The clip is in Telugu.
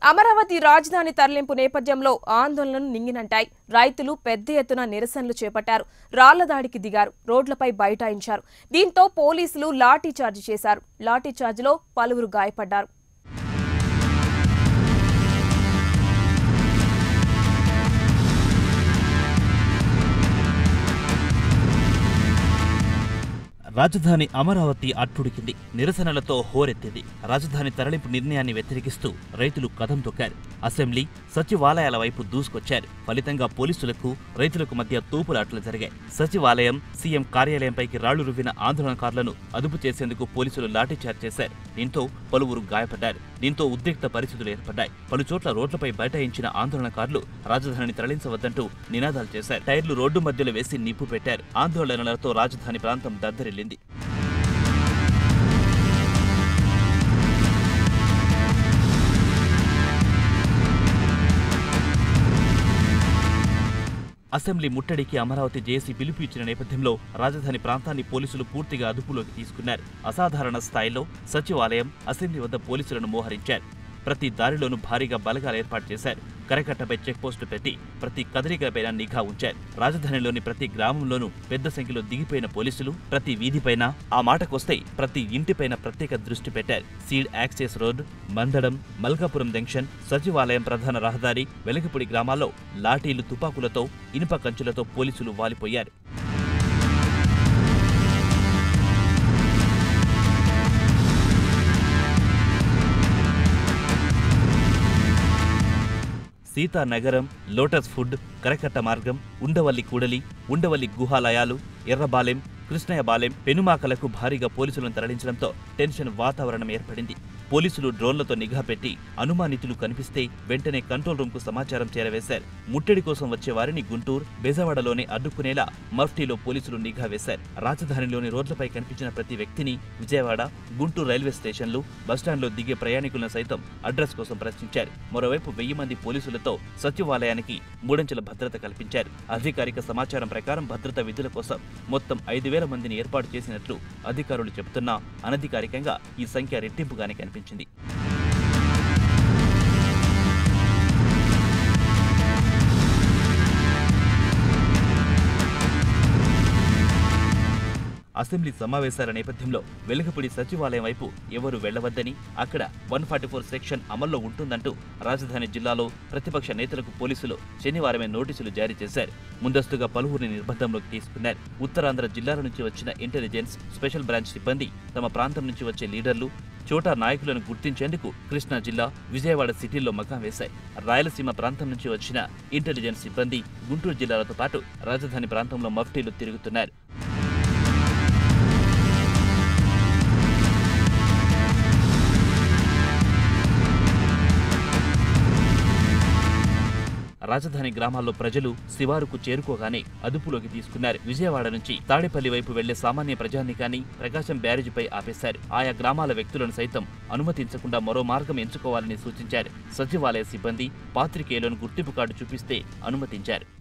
అమరావతి రాజధాని తరలింపు నేపథ్యంలో ఆందోళనలు నింగినంటాయి రైతులు పెద్ద ఎత్తున నిరసనలు చేపట్టారు రాళ్ల దాడికి దిగారు రోడ్లపై బైఠాయించారు దీంతో పోలీసులు లాఠీ చార్జ్ చేశారు లాఠీ చార్జ్లో పలువురు గాయపడ్డారు రాజధాని అమరావతి అట్టుడికింది నిరసనలతో హోరెత్తింది రాజధాని తరలింపు నిర్ణయాన్ని వ్యతిరేకిస్తూ రైతులు కథం తొక్కారు అసెంబ్లీ సచివాలయాల వైపు దూసుకొచ్చారు ఫలితంగా పోలీసులకు రైతులకు మధ్య తూపులాటలు జరిగాయి సచివాలయం సీఎం కార్యాలయంపైకి రాళ్లు రువ్విన ఆందోళనకారులను అదుపు చేసేందుకు పోలీసులు లాఠీచార్జ్ చేశారు దీంతో పలువురు గాయపడ్డారు దీంతో ఉద్రిక్త పరిస్థితులు ఏర్పడ్డాయి పలు చోట్ల రోడ్లపై బైఠాయించిన ఆందోళనకారులు రాజధానిని తరలించవద్దంటూ నినాదాలు చేశారు టైర్లు రోడ్డు మధ్యలో వేసి నిప్పు పెట్టారు ఆందోళనలతో రాజధాని ప్రాంతం దద్దరిల్లింది అసెంబ్లీ ముట్టడికి అమరావతి జేసీ పిలుపు ఇచ్చిన నేపథ్యంలో రాజధాని ప్రాంతాన్ని పోలీసులు పూర్తిగా అదుపులోకి తీసుకున్నారు అసాధారణ స్థాయిలో సచివాలయం అసెంబ్లీ వద్ద పోలీసులను మోహరించారు ప్రతి దారిలోనూ భారీగా బలగాలు ఏర్పాటు చేశారు కరకట్టపై చెక్పోస్టు పెట్టి ప్రతి కదలికపైన నిఘా ఉంచారు రాజధానిలోని ప్రతి గ్రామంలోనూ పెద్ద సంఖ్యలో దిగిపోయిన పోలీసులు ప్రతి వీధిపైన ఆ మాటకొస్తే ప్రతి ఇంటిపైన ప్రత్యేక దృష్టి పెట్టారు seed access road Mandadam Malkapuram junction సచివాలయం ప్రధాన రహదారి వెలగపూడి గ్రామాల్లో లాఠీలు తుపాకులతో ఇనుప కంచులతో పోలీసులు వాలిపోయారు సీతానగరం లోటస్ ఫుడ్ కరకట్ట మార్గం ఉండవల్లి కూడలి ఉండవల్లి గుహాలయాలు ఎర్రబాలెం కృష్ణయ్యబాలెం పెనుమాకలకు భారీగా పోలీసులను తరలించడంతో టెన్షన్ వాతావరణం ఏర్పడింది పోలీసులు డ్రోన్లతో నిఘా పెట్టి అనుమానితులు కనిపిస్తే వెంటనే కంట్రోల్ రూమ్ కు సమాచారం చేరవేశారు ముట్టడి కోసం వచ్చే వారిని గుంటూరు బెజవాడలోనే అడ్డుకునేలా మఫ్టీలో పోలీసులు నిఘా వేశారు రాజధానిలోని రోడ్లపై కనిపించిన ప్రతి వ్యక్తిని విజయవాడ గుంటూరు రైల్వే స్టేషన్లు బస్టాండ్లో దిగే ప్రయాణికులను సైతం అడ్రస్ కోసం ప్రశ్నించారు మరోవైపు వెయ్యి మంది పోలీసులతో సచివాలయానికి మూడంచెల భద్రత కల్పించారు అధికారిక సమాచారం ప్రకారం భద్రతా విధుల కోసం మొత్తం ఐదు వేల మందిని ఏర్పాటు చేసినట్లు అధికారులు చెబుతున్నా అనధికారికంగా ఈ సంఖ్య రెట్టింపుగానే కనిపించింది అసెంబ్లీ సమావేశాల నేపథ్యంలో వెలగపూడి సచివాలయం వైపు ఎవరు వెళ్లవద్దని అక్కడ వన్ ఫార్టీ ఫోర్ సెక్షన్ అమల్లో ఉంటుందంటూ రాజధాని జిల్లాలో ప్రతిపక్ష నేతలకు పోలీసులు శనివారమే నోటీసులు జారీ చేశారు ముందస్తుగా పలువురిని నిర్బంధంలోకి తీసుకున్నారు ఉత్తరాంధ్ర జిల్లాల నుంచి వచ్చిన ఇంటెలిజెన్స్ స్పెషల్ బ్రాంచ్ సిబ్బంది తమ ప్రాంతం నుంచి వచ్చే లీడర్లు చోటా నాయకులను గుర్తించేందుకు కృష్ణా జిల్లా విజయవాడ సిటీల్లో మకాం వేశాయి రాయలసీమ ప్రాంతం నుంచి వచ్చిన ఇంటెలిజెన్స్ సిబ్బంది గుంటూరు జిల్లాలతో పాటు రాజధాని ప్రాంతంలో మఫ్టీలు తిరుగుతున్నారు రాజధాని గ్రామాల్లో ప్రజలు శివారుకు చేరుకోగానే అదుపులోకి తీసుకున్నారు విజయవాడ నుంచి తాడేపల్లి వైపు వెళ్లే సామాన్య ప్రజానికాన్ని ప్రకాశం బ్యారేజీపై ఆపేశారు ఆయా గ్రామాల వ్యక్తులను సైతం అనుమతించకుండా మరో మార్గం ఎంచుకోవాలని సూచించారు సచివాలయ సిబ్బంది పాత్రికేయులను గుర్తింపు కార్డు చూపిస్తే అనుమతించారు